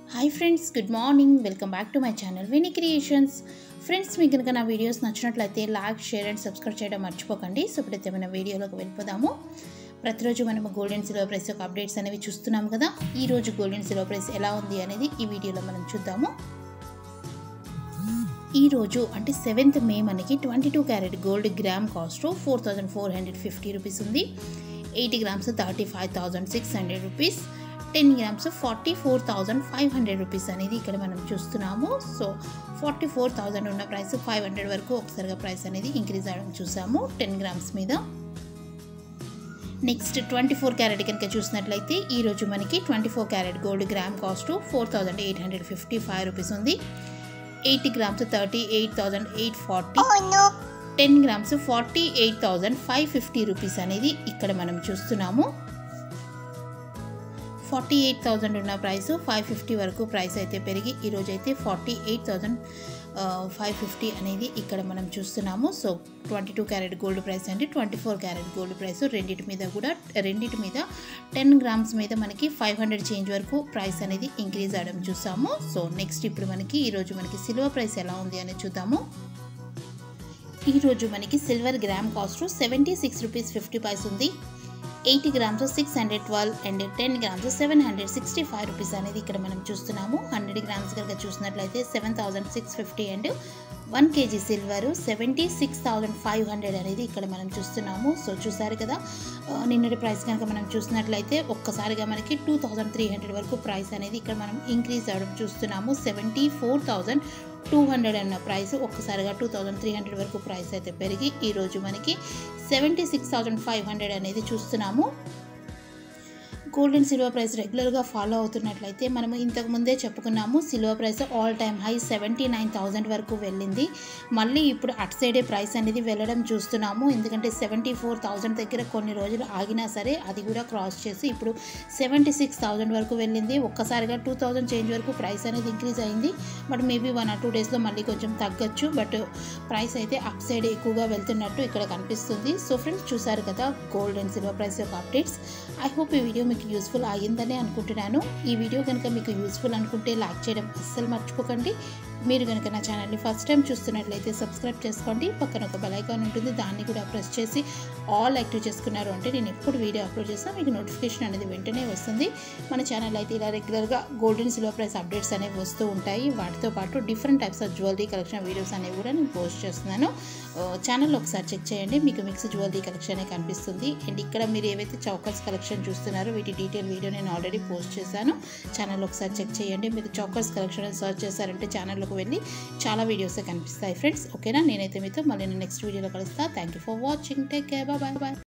hi friends good morning welcome back to my channel Vini creations friends మీకు కనుక నా videos నచ్చినట్లయితే లైక్ షేర్ అండ్ సబ్స్క్రైబ్ చేయడం మర్చిపోకండి సో ఇప్పుడైతే మన వీడియోలోకి వెళ్ళిపోదాము ప్రతిరోజు మనము గోల్డ్ అండ్ సిల్వర్ ప్రైస్ యొక్క అప్డేట్స్ అనేవి చూస్తున్నాం కదా ఈ రోజు గోల్డ్ అండ్ సిల్వర్ ప్రైస్ ఎలా ఉంది అనేది ఈ వీడియోలో మనం చూద్దాము ఈ రోజు అంటే సెవెంత్ మే మనకి twenty two carat gold gram cost four thousand four hundred fifty rupees ఉంది eighty grams thirty five thousand six hundred rupees ten grams forty four thousand five hundred rupees అనేది ఇక్కడ మనం చూస్తున్నాము సో ఫార్టీ ఫోర్ థౌజండ్ ఉన్న price five hundred వరకు ఒకసారిగా price అనేది increase అవ్వడం చూసాము టెన్ గ్రామ్స్ మీద నెక్స్ట్ ట్వంటీ ఫోర్ క్యారెట్ కనుక చూసినట్లయితే ఈరోజు మనకి twenty four carat gold gram cost four thousand eight hundred fifty five rupees ఉంది eighty grams thirty eight thousand eight forty ten grams forty eight thousand five fifty rupees అనేది ఇక్కడ మనం చూస్తున్నాము forty eight thousand ఉన్న price five fifty వరకు price అయితే పెరిగి ఈరోజు అయితే forty eight thousand five fifty అనేది ఇక్కడ మనం చూస్తున్నాము so twenty two carat gold price అంటే twenty four carat gold price రెండింటి మీద కూడా రెండింటి మీద టెన్ గ్రామ్స్ మీద మనకి ఫైవ్ హండ్రెడ్ చేంజ్ వరకు ప్రైస్ అనేది ఇంక్రీజ్ అవ్వడం చూసాము సో నెక్స్ట్ ఇప్పుడు మనకి ఈరోజు మనకి సిల్వర్ ప్రైస్ ఎలా ఉంది అనేది చూద్దాము ఈరోజు మనకి silver gram cost seventy six rupees fifty paise ఉంది eighty grams six hundred twelve and ten grams seven hundred sixty five rupees అనేది ఇక్కడ మనం చూస్తున్నాము హండ్రెడ్ గ్రామ్స్ కనుక చూసినట్లయితే seven thousand six fifty and one KG silver seventy six thousand five hundred అనేది ఇక్కడ మనం చూస్తున్నాము సో చూసారు కదా నిన్నటి ప్రైస్ కనుక మనం చూసినట్లయితే ఒక్కసారిగా మనకి టూ థౌజండ్ త్రీ హండ్రెడ్ వరకు ప్రైస్ అనేది ఇక్కడ మనం ఇంక్రీజ్ అవ్వడం చూస్తున్నాము seventy four thousand two hundred అన్న ప్రైస్ ఒక్కసారిగా టూ థౌజండ్ త్రీ హండ్రెడ్ వరకు ప్రైస్ అయితే పెరిగి ఈరోజు మనకి seventy six thousand five hundred అనేది చూస్తున్నాము గోల్డ్ అండ్ సిల్వర్ ప్రైస్ రెగ్యులర్గా ఫాలో అవుతున్నట్లయితే మనము ఇంతకు ముందే చెప్పుకున్నాము silver price all time high seventy nine thousand వరకు వెళ్ళింది మళ్ళీ ఇప్పుడు అటు సైడే ప్రైస్ అనేది వెళ్ళడం చూస్తున్నాము ఎందుకంటే సెవెంటీ ఫోర్ థౌజండ్ దగ్గర కొన్ని రోజులు ఆగినా సరే అది కూడా క్రాస్ చేసి ఇప్పుడు సెవెంటీ సిక్స్ థౌజండ్ వరకు వెళ్ళింది ఒక్కసారిగా టూ థౌజండ్ చేంజ్ వరకు ప్రైస్ అనేది ఇంక్రీజ్ అయింది but maybe one or two డేస్లో మళ్ళీ కొంచెం తగ్గచ్చు బట్ ప్రైస్ అయితే అప్ సైడ్ ఎక్కువగా వెళ్తున్నట్టు ఇక్కడ కనిపిస్తుంది సో ఫ్రెండ్స్ చూసారు కదా గోల్డ్ అండ్ సిల్వర్ ప్రైస్ యొక్క అప్డేట్స్ ఐ హోప్ ఈ వీడియో మీకు యూస్ఫుల్ అయ్యిందని అనుకుంటున్నాను ఈ వీడియో కనుక మీకు యూస్ఫుల్ అనుకుంటే లైక్ చేయడం అస్సలు మర్చిపోకండి మీరు కనుక నా ఛానల్ని ఫస్ట్ టైం చూస్తున్నట్లయితే సబ్స్క్రైబ్ చేసుకోండి పక్కన ఒక బెల్ ఐకాన్ ఉంటుంది దాన్ని కూడా ప్రెస్ చేసి ఆల్ యాక్టివ్ చేసుకున్నారు అంటే నేను ఎప్పుడు వీడియో అప్లోడ్ చేసినా మీకు నోటిఫికేషన్ అనేది వెంటనే వస్తుంది మన ఛానల్ అయితే ఇలా రెగ్యులర్గా gold and silver price updates అనేవి వస్తూ ఉంటాయి వాటితో పాటు different types of jewellery collection videos అనేవి కూడా నేను పోస్ట్ చేస్తున్నాను ఛానల్ ఒకసారి చెక్ చేయండి మీకు మిక్స్ జ్యువెలరీ కలెక్షన్ కనిపిస్తుంది అండ్ ఇక్కడ మీరు ఏవైతే చౌకర్స్ కలెక్షన్ చూస్తున్నారో వీటి డీటెయిల్ వీడియో నేను ఆల్రెడీ పోస్ట్ చేశాను ఛానల్ ఒకసారి చెక్ చేయండి మీరు చౌకర్స్ కలెక్షన్ సర్చ్ చేశారంటే ఛానల్లోకి వెళ్ళి చాలా వీడియోస్ కనిపిస్తాయి ఫ్రెండ్స్ ఓకేనా నేనైతే మీతో మళ్ళీ నేను నెక్స్ట్ వీడియోలో కలుస్తాను thank you for watching take care bye bye